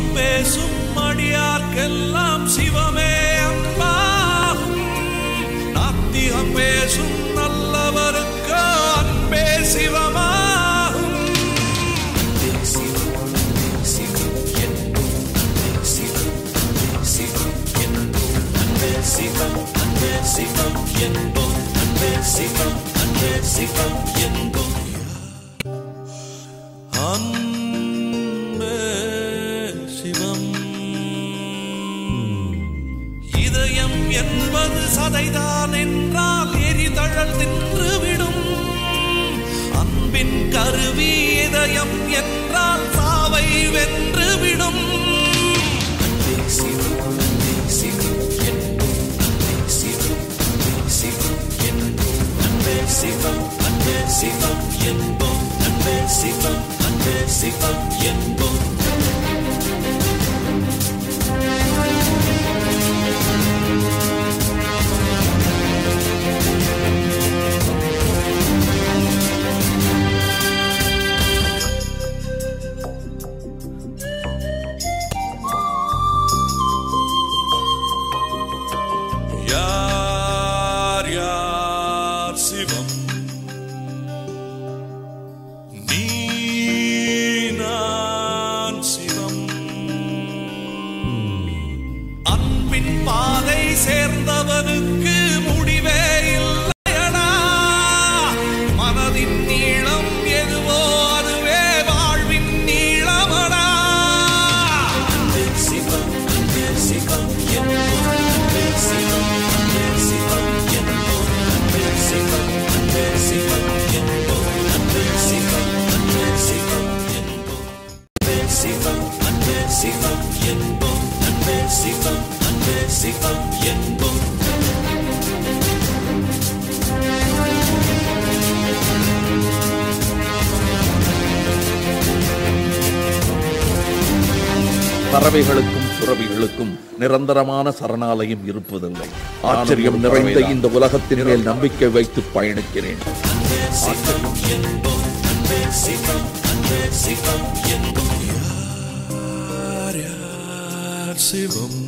சிவம் பேசும் அடியார்க்கெல்லாம் சிவமே அன்பாகும் நாத்திகம் பேசும் நல்லவருக்கு அன்பே சிவமாகும் அன்பே சிவம் இதயம் என்பது சதைதான் என்றால் எரிதழல் தின்றுவிடும் அன்பின் கருவி இதயம் என்றால் சாவை வென்றுவிடும் யார் யார் சிவம் நீ நான் சிவம் அன்பின் பாதை சேர்ந்தவனுக்கு முடிவே இல்லையடா மனதின் நீளம் எதுவோ அதுவே வாழ்வின் நீளமடா பறவைகளுக்கும் துறவிகளுக்கும் நிரந்தரமான சரணாலயம் இருப்பதில்லை ஆச்சரியம் நிறைந்த இந்த உலகத்தின் மேல் நம்பிக்கை வைத்து பயணிக்கிறேன் யார் யார் சிவம்